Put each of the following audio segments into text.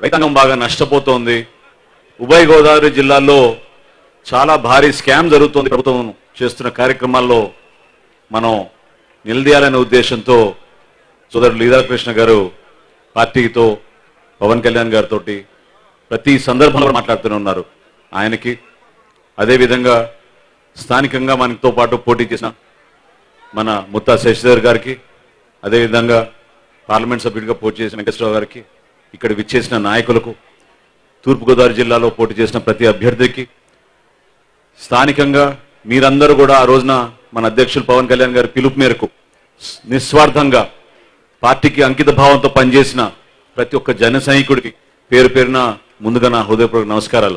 రైతాంగం బాగా నష్టపోతోంది ఉభయ గోదావరి జిల్లాల్లో చాలా భారీ స్కామ్ జరుగుతోంది ప్రభుత్వం చేస్తున్న కార్యక్రమాల్లో మనం నిలదీయాలనే ఉద్దేశంతో సోదరుడు లీలాకృష్ణ గారు పార్టీతో పవన్ కళ్యాణ్ గారితో ప్రతి సందర్భంలో మాట్లాడుతూనే ఉన్నారు ఆయనకి అదేవిధంగా స్థానికంగా మనతో పాటు పోటీ చేసిన మన ముత్తా శశిధర్ గారికి అదేవిధంగా పార్లమెంట్ సభ్యుడిగా పోటీ చేసిన వెంకటేశ్వరరావు గారికి ఇక్కడ విచ్చేసిన నాయకులకు తూర్పుగోదావరి జిల్లాలో పోటీ చేసిన ప్రతి అభ్యర్థికి స్థానికంగా మీరందరూ కూడా ఆ రోజున మన అధ్యక్షులు పవన్ కళ్యాణ్ గారి పిలుపు మేరకు నిస్వార్థంగా పార్టీకి అంకిత భావంతో పనిచేసిన ప్రతి ఒక్క జన సైనికుడికి పేరు పేరున ముందుగా నా హృదయపూర్వక నమస్కారాలు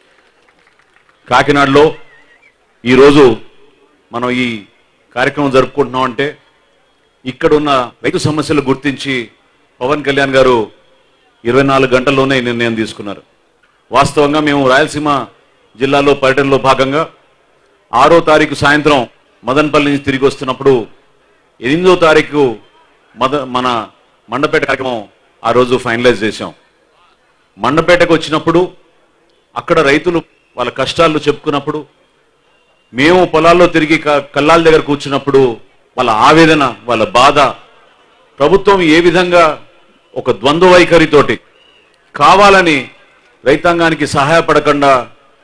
కాకినాడలో ఈరోజు మనం ఈ కార్యక్రమం జరుపుకుంటున్నాం అంటే ఇక్కడ ఉన్న రైతు సమస్యలు గుర్తించి పవన్ కళ్యాణ్ గారు ఇరవై నాలుగు గంటల్లోనే ఈ నిర్ణయం తీసుకున్నారు వాస్తవంగా మేము రాయలసీమ జిల్లాలో పర్యటనలో భాగంగా ఆరో తారీఖు సాయంత్రం మదన్పల్లి నుంచి తిరిగి వస్తున్నప్పుడు ఎనిమిదో తారీఖు మద మన మండపేట కార్యక్రమం ఆ రోజు ఫైనలైజ్ చేశాం మండపేటకు వచ్చినప్పుడు అక్కడ రైతులు వాళ్ళ కష్టాలు చెప్పుకున్నప్పుడు మేము పొలాల్లో తిరిగి క- కల్లాల దగ్గర కూర్చున్నప్పుడు వాళ్ళ ఆవేదన వాళ్ళ బాధ ప్రభుత్వం ఏ విధంగా ఒక ద్వంద్వ వైఖరితోటి కావాలని రైతాంగానికి సహాయపడకుండా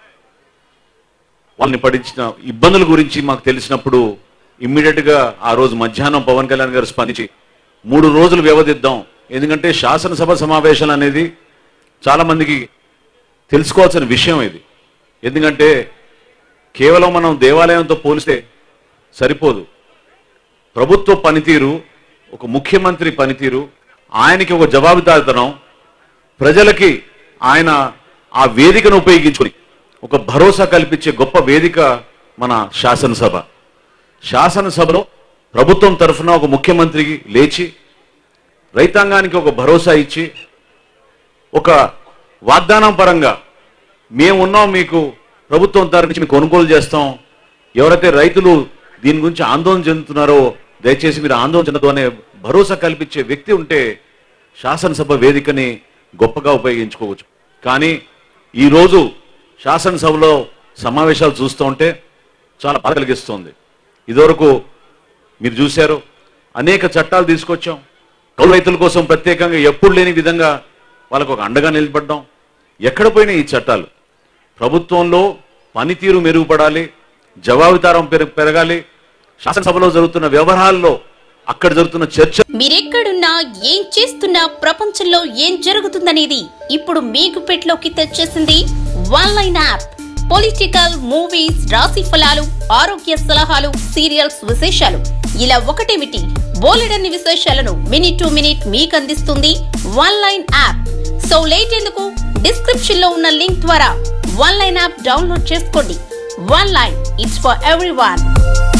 వాళ్ళని పడించిన ఇబ్బందుల గురించి మాకు తెలిసినప్పుడు ఇమ్మీడియట్ గా ఆ రోజు మధ్యాహ్నం పవన్ కళ్యాణ్ గారు స్పందించి మూడు రోజులు వ్యవధిద్దాం ఎందుకంటే శాసనసభ సమావేశాలు అనేది చాలా మందికి తెలుసుకోవాల్సిన విషయం ఇది ఎందుకంటే కేవలం మనం దేవాలయంతో పోలిస్తే సరిపోదు ప్రభుత్వ పనితీరు ఒక ముఖ్యమంత్రి పనితీరు ఆయనకి ఒక జవాబుదారితనం ప్రజలకి ఆయన ఆ వేదికను ఉపయోగించుకొని ఒక భరోసా కల్పించే గొప్ప వేదిక మన శాసనసభ శాసనసభలో ప్రభుత్వం తరఫున ఒక ముఖ్యమంత్రికి లేచి రైతాంగానికి ఒక భరోసా ఇచ్చి ఒక వాగ్దానం పరంగా మేము ఉన్నాం మీకు ప్రభుత్వం తరఫు నుంచి మీకు కొనుగోలు చేస్తాం ఎవరైతే రైతులు దీని గురించి ఆందోళన చెందుతున్నారో దయచేసి మీరు ఆందోళన చెందదు అనే భరోసా కల్పించే వ్యక్తి ఉంటే శాసనసభ వేదికని గొప్పగా ఉపయోగించుకోవచ్చు కానీ ఈరోజు శాసనసభలో సమావేశాలు చూస్తూ ఉంటే చాలా బాధ కలిగిస్తోంది ఇదివరకు మీరు చూశారు అనేక చట్టాలు తీసుకొచ్చాం కౌలు రైతుల కోసం ప్రత్యేకంగా ఎప్పుడు లేని విధంగా వాళ్ళకు ఒక అండగా నిలబడ్డాం ఎక్కడ పోయినా ఈ చట్టాలు ప్రభుత్వంలో పనితీరు మెరుగుపడాలి జవాబుదారం పెరు- పెరగాలి శాసనసభలో జరుగుతున్న వ్యవహారాల్లో అక్కడ జరుగుతున్న చర్చ మీరెక్కడున్నా ఏం చేస్తున్నా ప్రపంచంలో ఏం జరుగుతుందనేది ఇప్పుడు మీకు పెట్లోకి తెచ్చేసింది one line app political movies రాశి ఫలాలు ఆరోగ్య సలహాలు సీరియల్స్ విశేషాలు ఇలా ఒకటేమిటి బోలెడన్ని విశేషాలను మినిట్ టు మినిట్ మీకు అందిస్తుంది one line app so late ఎందుకు డిస్క్రిప్షన్ లో ఉన్న లింక్ ద్వారా వన్ లైన్ యాప్ డౌన్లోడ్ చేసుకోండి one line it's for every